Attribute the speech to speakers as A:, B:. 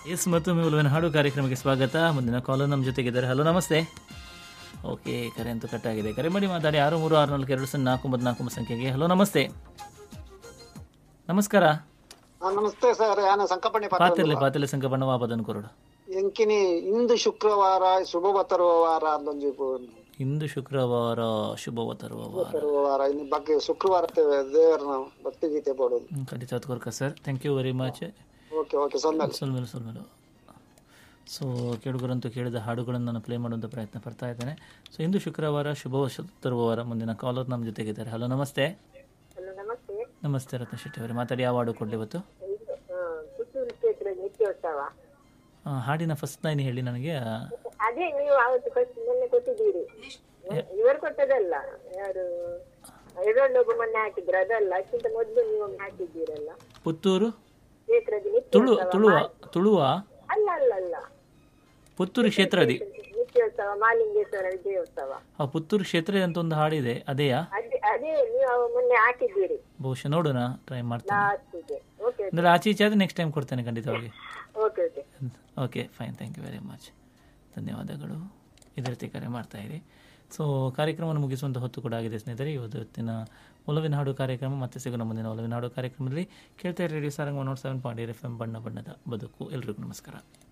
A: S ಮತ್ತು ಮೂಲವಿನ ಹಾಡು ಕಾರ್ಯಕ್ರಮಕ್ಕೆ ಸ್ವಾಗತ ಮುಂದಿನ ಕಾಲರ್ ನಮ್ಮ ಜೊತೆಗಿದ್ದಾರೆ ಹಲೋ ನಮಸ್ತೆ ಓಕೆ ಕರೆ ಅಂತೂ ಕಟ್ಟಾಗಿದೆ ಕರೆ ಮಾಡಿ ಮಾತಾಡಿ ಆರು ಮೂರು ಆರು ನಾಲ್ಕು ಎರಡು ಸೊನ್ನೆ ನಾಲ್ಕು ಒಂಬತ್ತು ನಾಲ್ಕು ಒಂಬತ್ತು ಸಂಖ್ಯೆಗೆ ಹಲೋ ನಮಸ್ತೆ ನಮಸ್ಕಾರ
B: ಆ, ನಮಸ್ತೆ ಸರ್ ನಾನು ಸಂಕಪಣಿ
A: ಪಾತಿರ್ಲಿ ಪಾತಿರ್ಲಿ ಸಂಘ ಬಣ್ಣ ವಾಪದನ್ನು ಕೊರಡು
B: ಎಂಕಿನಿ ಇಂದು ಶುಕ್ರವಾರ ಶುಭವ ತರುವ ವಾರ ಅಂದೊಂಜಿ
A: ಇಂದು ಶುಕ್ರವಾರ ಶುಭವ ತರುವ ವಾರ
B: ತರುವ ವಾರ ಇನ್ನು ಬಗ್ಗೆ ಶುಕ್ರವಾರ ದೇವರನ ಭಕ್ತಿ ಗೀತೆ ಪಡೋದು
A: ಹ್ಮ್, ಖಂಡಿತ ಕೋರ್ಕ sir thank you very much
B: okay okay ಸೊನ್ನೆ
A: ಸೊಲ್ಮೇಲು ಸೊಲ್ಮೇಲು ಸೊ ಕೇಳುಗರಂತೂ ಕೇಳಿದ ಹಾಡುಗಳನ್ನು ನಾನು ಪ್ಲೇ ಮಾಡುವಂಥ ಪ್ರಯತ್ನ ಪಡ್ತಾ ಇದ್ದೇನೆ ಸೊ ಇಂದು ಶುಕ್ರವಾರ ಶುಭ ತರುವ ವಾರ ಮುಂದಿನ ಕಾಲರ್ ನಮ್ಮ ಜೊತೆಗಿದ್ದಾರೆ ಹಲೋ ನಮಸ್ತೆ
C: ಹಲೋ ನಮಸ್ತೆ
A: ನಮಸ್ತೆ ರತ್ನ ಶೆಟ್ಟಿ ಅವರೇ ಮಾತಾಡಿ ಯಾವ ಹಾಡು ಕೊಡಲಿ ಇವತ್ತು
C: ಇದು ಆ, ಪುತ್ತೂರು ಕ್ಷೇತ್ರ ನಿತ್ಯೋತ್ಸವ
A: ಆ, ಹಾಡಿನ ಫಸ್ಟ್ ಲೈನ್ ಹೇಳಿ ನನಗೆ ಆ,
C: ಅದೇ ನೀವು ಅವತ್ತು ಫಸ್ಟ್ ಮೊನ್ನೆ ಕೊಟ್ಟಿದ್ದೀರಿ ಇವರು ಕೊಟ್ಟದಲ್ಲ ಯಾರು ಎರಡೊಬ್ಬ ಮೊನ್ನೆ ಹಾಕಿದ್ರು ಅದಲ್ಲ ಅದಕ್ಕಿಂತ ಮೊದಲು ನೀವು ಒಮ್ಮೆ ಹಾಕಿದ್ದೀರಲ್ಲ
A: ಪುತ್ತೂರು
C: ಕ್ಷೇತ್ರದ
A: ತುಳು
C: ನಿತ್ಯೋತ್ಸವ
A: ತುಳುವ ತುಳುವ
C: ಅಲ್ಲ ಅಲ್ಲ ಅಲ್ಲ
A: ಪುತ್ತೂರು ಕ್ಷೇತ್ರದಿ
C: ನಿತ್ಯೋತ್ಸವ ಮಾಲಿಂಗೇಶ್ವರ ವಿಜಯೋತ್ಸವ
A: ಆ ಪುತ್ತೂರು ಕ್ಷೇತ್ರ ಅಂತ ಒಂದು ಹಾಡಿದೆ ಅದೇಯಾ
C: ಅದೇ ಅದೇ ನೀವು ಅವ ಮೊನ್ನೆ ಹಾಕಿದ್ದೀರಿ
A: ಬಹುಶಃ ನೋಡೋಣ ಟ್ರೈ ಮಾಡ್ತೇನೆ
C: ಲಾಸ್ಟಿಗೆ ಓಕೆ
A: ಅಂದರೆ ಆಚೆ ಈಚೆ ಆದರೆ ನೆಕ್ಸ್ಟ್ ಟೈಮ್ ಕೊಡ್ತೇನೆ ಖಂಡಿತವಾಗಿ
C: okay okay
A: okay fine thank you very much ಧನ್ಯವಾದಗಳು ಇದೇ ರೀತಿ ಕರೆ ಮಾಡ್ತಾ ಇರಿ ಸೊ ಕಾರ್ಯಕ್ರಮವನ್ನು ಮುಗಿಸುವಂಥ ಹೊತ್ತು ಕೂಡ ಆಗಿದೆ ಸ್ನೇಹಿತರೆ ಇವತ್ತಿನ ಒಲವಿನ ಹಾಡು ಕಾರ್ಯಕ್ರಮ ಮತ್ತೆ ಸಿಗೋಣ ಮುಂದಿನ ಒಲವಿನ ಹಾಡು ಕಾರ್ಯಕ್ರಮದಲ್ಲಿ ಕೇಳ್ತಾ ಇರಿ radio Sarang one nought seven point F M ಬಣ್ಣ ಬಣ್ಣದ ಬದುಕು ಎಲ್ರಿಗೂ ನಮಸ್ಕಾರ